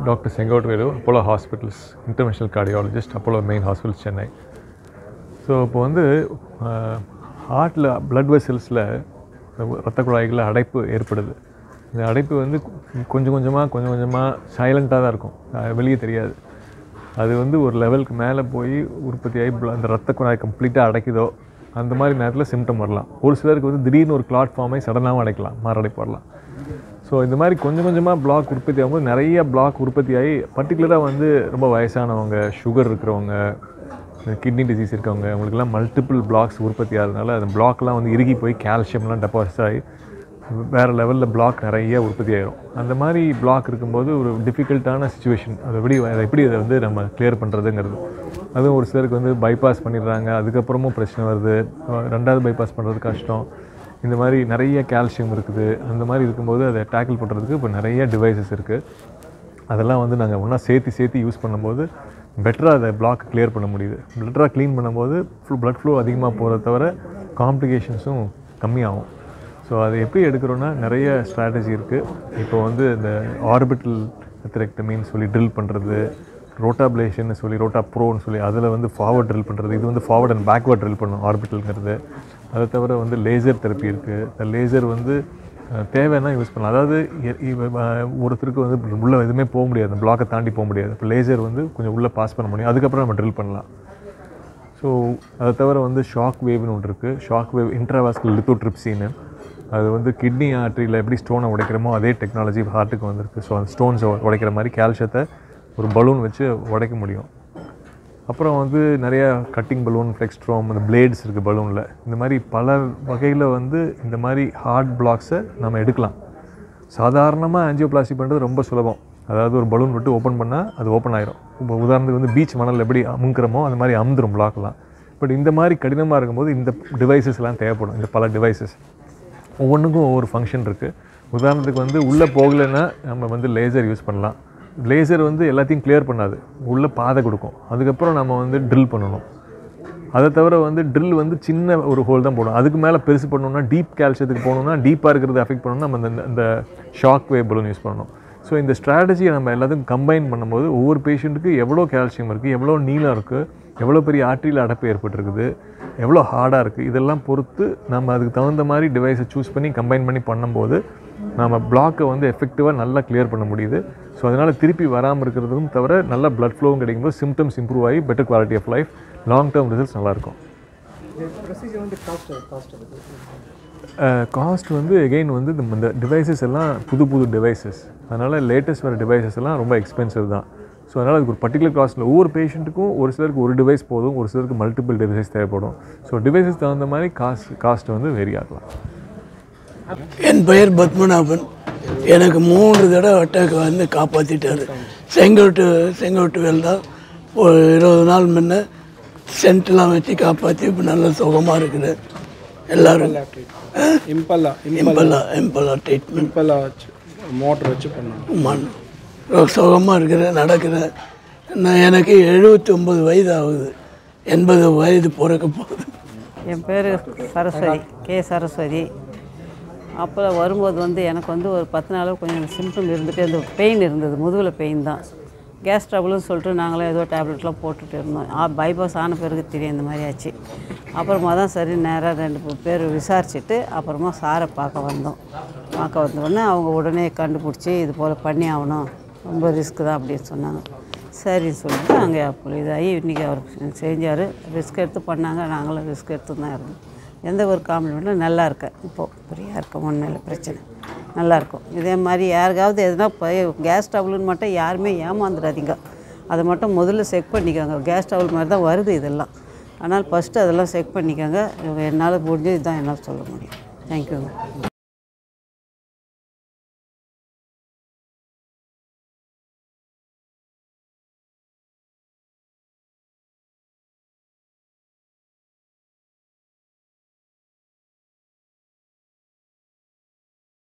doctor Sengotvelu Apollo hospitals international cardiologist Apollo main hospital Chennai so இப்போ வந்து ஹார்ட்டில் blood வெசல்ஸில் ரத்த குழாய்களில் அடைப்பு ஏற்படுது இந்த அடைப்பு வந்து கொஞ்சம் கொஞ்சமாக கொஞ்சம் கொஞ்சமாக சைலண்ட்டாக தான் இருக்கும் அஹ் வெளியே தெரியாது அது வந்து ஒரு லெவலுக்கு மேலே போய் உற்பத்தியாகி blo- அந்த ரத்த குழாய் கம்ப்ளீட்டாக அடைக்குதோ அந்த மாதிரி நேரத்தில் சிம்டம் வரலாம் ஒரு சிலருக்கு வந்து திடீர்னு ஒரு கிளாட் ஃபார்மை சடனாகவும் அடைக்கலாம் மாரடைப்பு வரலாம் ஸோ இந்த மாதிரி கொஞ்சம் கொஞ்சமாக பிளாக் உற்பத்தி ஆகும்போது நிறைய பிளாக் உற்பத்தி ஆகி பர்டிகுலராக வந்து ரொம்ப வயசானவங்க சுகர் இருக்கிறவங்க கிட்னி டிசீஸ் இருக்கவங்க அவங்களுக்குலாம் மல்டிபிள் பிளாக்ஸ் உற்பத்தி ஆகிறதுனால அந்த பிளாக்லாம் வந்து இறுகி போய் கால்சியம்லாம் டெபாசிட் ஆகி வேறு லெவலில் பிளாக் நிறைய உற்பத்தி ஆயிரும் அந்த மாதிரி பிளாக் இருக்கும்போது ஒரு டிஃபிகல்ட்டான சுச்சுவேஷன் அதை எப்படி அதை எப்படி அதை வந்து நம்ம கிளியர் பண்ணுறதுங்கிறது அதுவும் ஒரு சிலருக்கு வந்து பைபாஸ் பண்ணிடுறாங்க அதுக்கப்புறமும் பிரச்சனை வருது அஹ் ரெண்டாவது பைபாஸ் பண்ணுறது கஷ்டம் இந்த மாதிரி நிறைய கால்சியம் இருக்குது அந்த மாதிரி இருக்கும்போது அதை டேக்கிள் பண்ணுறதுக்கு இப்போ நிறைய டிவைசஸ் இருக்குது அதெல்லாம் வந்து நாங்கள் ஒன்றா சேர்த்து சேர்த்து யூஸ் பண்ணும்போது பெட்டராக அதை பிளாக் கிளியர் பண்ண முடியுது பெட்டராக க்ளீன் பண்ணும்போது ஃபுல் blood flow அதிகமாக போகிறத தவிர காம்ப்ளிகேஷன்ஸும் கம்மியாகும் ஸோ அதை எப்படி எடுக்கிறோன்னா நிறைய ஸ்ட்ராட்டஜி இருக்குது இப்போ வந்து இந்த ஆர்பிட்டல் எத்தரெக்டமின்னு சொல்லி ட்ரில் பண்ணுறது ரோட்டாப்ளேஷன் சொல்லி ரோட்டா ப்ரோன்னு சொல்லி அதில் வந்து ஃபார்வர்ட் ட்ரில் பண்ணுறது இது வந்து ஃபார்வர்ட் அண்ட் பேக்வர்ட் ட்ரில் பண்ணும் ஆர்பிட்டல்ங்கிறது அதை தவிர வந்து லேசர் தெரப்பி இருக்குது இந்த லேசர் வந்து அஹ், தேவைன்னா யூஸ் பண்ணலாம் அதாவது எ- இவ- அஹ், ஒருத்தருக்கு வந்து உள்ளே எதுவுமே போக முடியாது அந்த பிளாக்கை தாண்டி போக முடியாது இப்போ லேசர் வந்து கொஞ்சம் உள்ளே பாஸ் பண்ண முடியும் அதுக்கப்புறம் நம்ம ட்ரில் பண்ணலாம் ஸோ அதை தவிர வந்து ஷாக் வேவ்னு ஒன்று இருக்குது ஷாக் வேவ் இன்ட்ராவாஸ்கல் லித்தோட்ரிப்சின்னு அது வந்து கிட்னி ஆர்ட்ரியில் எப்படி ஸ்டோனை உடைக்கிறோமோ அதே டெக்னாலஜி ஹார்ட்டுக்கு வந்திருக்கு ஸோ அந்த ஸ்டோன்ஸை உடைக்கிற மாதிரி கால்சியத்தை ஒரு பலூன் வச்சு உடைக்க முடியும் அப்புறம் வந்து நிறைய கட்டிங் பலூன் ஃப்ளெக்ஸ்ட்ரோம் அந்த பிளேட்ஸ் இருக்குது பலூனில் இந்த மாதிரி பல வகையில் வந்து இந்த மாதிரி ஹார்ட் பிளாக்ஸை நம்ம எடுக்கலாம் சாதாரணமாக ஆஞ்சியோபிளாஸ்டி பண்ணுறது ரொம்ப சுலபம் அதாவது ஒரு பலூன் விட்டு ஓப்பன் பண்ணால் அது ஓப்பன் ஆயிரும் இப்போ உதாரணத்துக்கு வந்து பீச் மணல் எப்படி அமுங்குறோமோ அந்த மாதிரி அமுந்துரும் பிளாக்லாம் பட் இந்த மாதிரி கடினமாக இருக்கும்போது இந்த டிவைசஸ்லாம் தேவைப்படும் இந்த பல டிவைசஸ் ஒவ்வொன்றுக்கும் ஒவ்வொரு ஃபங்க்ஷன் இருக்குது உதாரணத்துக்கு வந்து உள்ளே போகலைன்னா நம்ம வந்து லேசர் யூஸ் பண்ணலாம் லேசர் வந்து எல்லாத்தையும் கிளியர் பண்ணாது உள்ளே பாதை கொடுக்கும் அதுக்கப்புறம் நம்ம வந்து ட்ரில் பண்ணணும் அதை தவிர வந்து ட்ரில் வந்து சின்ன ஒரு ஹோல் தான் போடும் அதுக்கு மேலே பெருசு பண்ணணும்னா டீப் கால்சியத்துக்கு போகணும்னா டீப்பாக இருக்கிறது அஃபெக்ட் பண்ணணும்னா நம்ம இந்த இந்த ஷாக் வேவ் பலூன் யூஸ் பண்ணணும் ஸோ இந்த ஸ்ட்ராட்டஜியை நம்ம எல்லாத்தையும் கம்பைன் பண்ணும்போது ஒவ்வொரு பேஷண்ட்டுக்கு எவ்வளோ கால்சியம் இருக்குது எவ்வளோ நீளம் இருக்குது எவ்வளோ பெரிய ஆர்ட்ரியில் அடைப்பு ஏற்பட்டிருக்குது எவ்வளோ ஹார்டாக இருக்குது இதெல்லாம் பொறுத்து நம்ம அதுக்கு தகுந்த மாதிரி டிவைஸை சூஸ் பண்ணி கம்பைன் பண்ணி பண்ணும்போது நம்ம பிளாக்கை வந்து எஃபெக்டிவாக நல்லா கிளியர் பண்ண முடியுது ஸோ அதனால் திருப்பி வராமல் இருக்கிறதுக்கும் தவிர நல்ல blood ஃப்ளோவும் கிடைக்கும்போது சிம்டம்ஸ் இம்ப்ரூவ் ஆகி better quality of life long term results நல்லாயிருக்கும் ப்ரொசீஜர் வந்து காஸ்ட் காஸ்ட் அதுக்கு காஸ்ட் வந்து எகெயின் வந்து இந்த- இந்த டிவைசஸ் எல்லாம் புது புது டிவைசஸ் அதனால் லேட்டஸ்ட் வர டிவைசஸ் எல்லாம் ரொம்ப எக்ஸ்பென்சிவ் தான் ஸோ அதனால் அதுக்கு ஒரு பர்டிகுலர் காஸ்ட்டில் ஒவ்வொரு பேஷண்ட்டுக்கும் ஒரு சிலருக்கு ஒரு டிவைஸ் போதும் ஒரு சிலருக்கு மல்டிபிள் டிவைசஸ் தேவைப்படும் ஸோ டிவைசஸ் தகுந்த மாதிரி காஸ்ட் காஸ்ட் வந்து வேரி ஆகலாம் என் பெயர் பத்மநாபன் எனக்கு மூன்று தடவை அட்டாக் வந்து காப்பாற்றிட்டாரு செங்கோட்டு செங்கோட்டு வேல் தான் ஒரு இருபது நாள் முன்ன சென்ட்லாம் வச்சு காப்பாற்றி இப்போ நல்ல சுகமாக இருக்குது எல்லாரும் இம்பல்லா எம்பலா எம்பலா ட்ரீட்மெண்ட் இம்பல்லா வச்சு மோட்டர் வச்சு பண்ணணும் மண் சுகமாக இருக்கிறேன் நடக்கிறேன் நான் எனக்கு எழுபத்தி ஒம்பது வயது ஆகுது எண்பது வயது பிறக்க போகுது என் பேர் சரஸ்வதி கே சரஸ்வதி அப்போ வரும்போது வந்து எனக்கு வந்து ஒரு பத்து நாளாக கொஞ்சம் சிம்டம் இருந்துட்டு அந்த பெயின் இருந்தது முதுகில் பெயின் தான் கேஸ் ட்ரபிள்னு சொல்லிட்டு நாங்களும் ஏதோ டேப்லெட்லாம் போட்டுட்டு இருந்தோம் ஆ பைபாஸ் ஆன பிறகு தெரியும் இந்த மாதிரி ஆச்சு அப்புறமா தான் சரி நேராக ரெண்டு மூணு பேர் விசாரிச்சுட்டு அப்புறமா சாரை பார்க்க வந்தோம் பார்க்க வந்தோடனே அவங்க உடனே கண்டுபிடிச்சி இது போல் பண்ணி ஆகணும் ரொம்ப ரிஸ்க் தான் அப்படின்னு சொன்னாங்க சரின்னு சொல்லிட்டு அங்கே அப்போ இதாகி இன்றைக்கி அவர் செஞ்சார் ரிஸ்க் எடுத்து பண்ணாங்க நாங்களும் ரிஸ்க் எடுத்து தான் இருந்தோம் எந்த ஒரு காம்ப்ளிமெண்ட்டும் நல்லா இருக்கேன் இப்போது ஃப்ரீயாக இருக்கேன் ஒன்றும் இல்லை பிரச்சனை நல்லா இருக்கும் இதே மாதிரி யாருக்காவது எதுனா கேஸ் ஸ்டவ்லுன்னு மட்டும் யாருமே ஏமாந்துடாதீங்க அதை மட்டும் முதல்ல செக் பண்ணிக்கோங்க கேஸ் ஸ்டவ் மாதிரி தான் வருது இதெல்லாம் ஆனால் ஃபஸ்ட்டு அதெல்லாம் செக் பண்ணிக்கோங்க என்னால் முடிஞ்சது தான் என்னால் சொல்ல முடியும் தேங்க்யூங்க